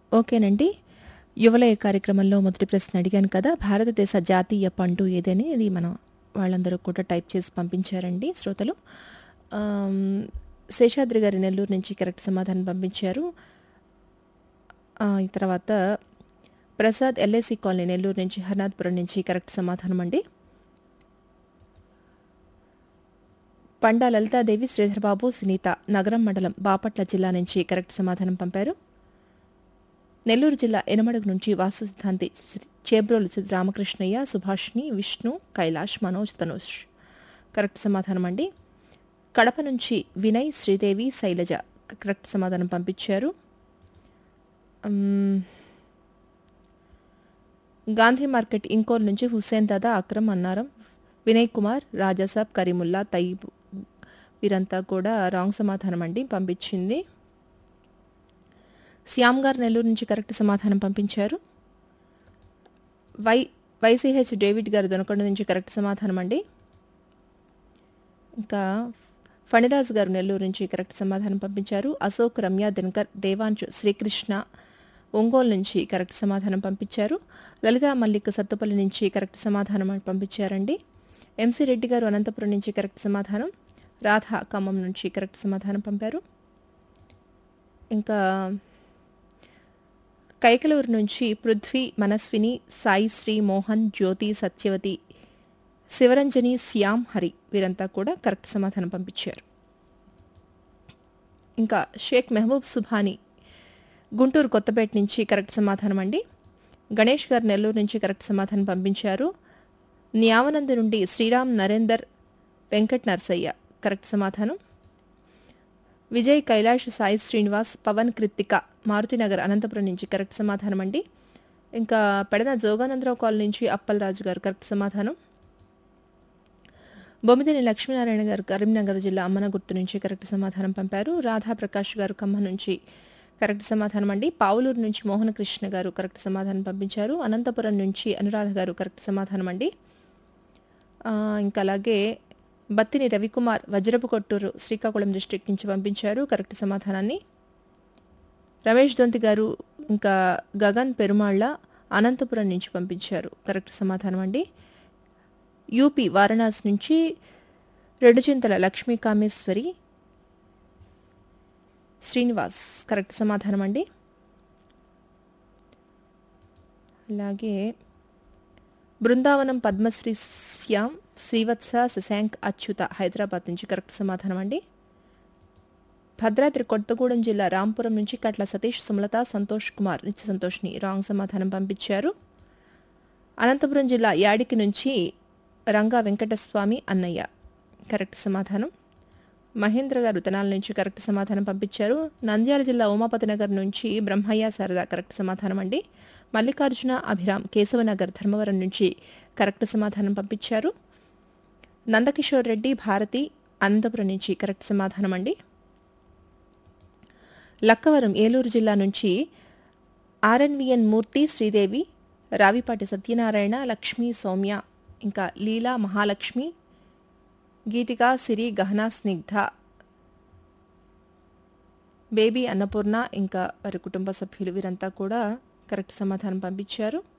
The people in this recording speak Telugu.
ఓకేనండి యువలయ కార్యక్రమంలో మొదటి ప్రశ్న అడిగాను కదా భారతదేశ జాతీయ పండు ఏదని ఇది మనం వాళ్ళందరూ కూడా టైప్ చేసి పంపించారండి శ్రోతలు ఆమ్, శేషాద్రి గారి నెల్లూరు నుంచి కరెక్ట్ సమాధానం పంపించారు ఆ, ఈ తర్వాత ప్రసాద్ ఎల్ఐసి కాలనీ నెల్లూరు నుంచి హర్నాథ్పురం నుంచి కరెక్ట్ సమాధానం అండి పండా లలితాదేవి శ్రీధర్బాబు సునీత నగరం మండలం బాపట్ల జిల్లా నుంచి కరెక్ట్ సమాధానం పంపారు నెల్లూరు జిల్లా ఎనమడుగు నుంచి వాసు సిద్ధాంతి శ్రీ- చేబ్రోలు సి- రామకృష్ణయ్య సుభాష్ని విష్ణు కైలాష్ మనోజ్ తనుష్ కరెక్ట్ సమాధానం అండి కడప నుంచి వినయ్ శ్రీదేవి శైలజ కరెక్ట్ సమాధానం పంపించారు మ్మ్. గాంధీ మార్కెట్ ఇంకోల్ నుంచి హుస్సేన్ దాదా అక్రమ్ అన్నారం వినయ్ కుమార్ రాజాసాబ్ కరీముల్లా తయీబ్ వీరంతా కూడా రాంగ్ సమాధానం అండి పంపించింది శ్యామ్ గారు నెల్లూరు నుంచి కరెక్ట్ సమాధానం పంపించారు వై వైసీహెచ్ డేవిడ్ గారు దొనకొండ నుంచి కరెక్ట్ సమాధానం అండి ఇంకా ఫణిరాజ్ గారు నెల్లూరు నుంచి కరెక్ట్ సమాధానం పంపించారు అశోక్ రమ్య దినకర్ దేవాంశు శ్రీకృష్ణ ఒంగోలు నుంచి కరెక్ట్ సమాధానం పంపించారు లలితా మల్లిక్ సత్తుపల్లి నుంచి కరెక్ట్ సమాధానం పంపించారండి ఎంసీ రెడ్డి గారు అనంతపురం నుంచి కరెక్ట్ సమాధానం రాధ ఖమ్మం నుంచి కరెక్ట్ సమాధానం పంపారు ఇంకా కైకలూరు నుంచి పృథ్వీ మనస్విని సాయి శ్రీ మోహన్ జ్యోతి సత్యవతి శివరంజని శ్యామ్ హరి వీరంతా కూడా కరెక్ట్ సమాధానం పంపించారు ఇంకా షేక్ మెహబూబ్ సుభాని గుంటూరు కొత్తపేట నుంచి కరెక్ట్ సమాధానం అండి గణేష్ గారు నెల్లూరు నుంచి కరెక్ట్ సమాధానం పంపించారు న్యావనంద నుండి శ్రీరామ్ నరేందర్ వెంకట్ నర్సయ్య కరెక్ట్ సమాధానం విజయ్ కైలాష్ సాయి శ్రీనివాస్ పవన్ కృత్తిక మారుతినగర్ అనంతపురం నుంచి కరెక్ట్ సమాధానం అండి ఇంకా పెడన జోగానందరావు కాలనీ నుంచి అప్పలరాజు గారు కరెక్ట్ సమాధానం బొమ్మిదిని లక్ష్మీనారాయణ గారు కరీంనగర్ జిల్లా అమ్మన గుర్తు నుంచి కరెక్ట్ సమాధానం పంపారు రాధా ప్రకాష్ గారు ఖమ్మం నుంచి కరెక్ట్ సమాధానం అండి పావులూరు నుంచి మోహన కృష్ణ గారు కరెక్ట్ సమాధానం పంపించారు అనంతపురం నుంచి అనురాధ గారు కరెక్ట్ సమాధానం అండి ఆ, ఇంకా అలాగే బత్తిని రవికుమార్ వజ్రపు కొట్టూరు శ్రీకాకుళం డిస్ట్రిక్ట్ నుంచి పంపించారు కరెక్ట్ సమాధానాన్ని రమేష్ దొంతి గారు ఇంకా గగన్ పెరుమాళ్ళ అనంతపురం నుంచి పంపించారు కరెక్ట్ సమాధానం అండి యూపీ వారణాసి నుంచి రెండు చింతల లక్ష్మీ కామేశ్వరి శ్రీనివాస్ కరెక్ట్ సమాధానం అండి అలాగే బృందావనం పద్మశ్రీ శ్యామ్ శ్రీవత్స శశాంక్ అచ్యుత హైదరాబాద్ నుంచి కరెక్ట్ సమాధానం అండి భద్రాద్రి కొత్తగూడెం జిల్లా రాంపురం నుంచి కట్ల సతీష్ సుమలత సంతోష్ కుమార్ నిత్య సంతోష్ని రాంగ్ సమాధానం పంపించారు అనంతపురం జిల్లా యాడికి నుంచి రంగా వెంకటస్వామి అన్నయ్య కరెక్ట్ సమాధానం మహేంద్ర గారు తెనాల నుంచి కరెక్ట్ సమాధానం పంపించారు నంద్యాల జిల్లా ఉమాపతి నగర్ నుంచి బ్రహ్మయ్య శారద కరెక్ట్ సమాధానం అండి మల్లికార్జున అభిరామ్ కేశవనగర్ ధర్మవరం నుంచి కరెక్ట్ సమాధానం పంపించారు నందకిషోర్ రెడ్డి భారతి అనంతపురం నుంచి కరెక్ట్ సమాధానం అండి లక్కవరం ఏలూరు జిల్లా నుంచి ఆర్ఎన్విఎన్ మూర్తి శ్రీదేవి రావిపాటి సత్యనారాయణ లక్ష్మీ సౌమ్య ఇంకా లీలా మహాలక్ష్మి గీతిక సిరి గహన స్నిగ్ధ బేబీ అన్నపూర్ణ ఇంకా వారి కుటుంబ సభ్యులు వీరంతా కూడా కరెక్ట్ సమాధానం పంపించారు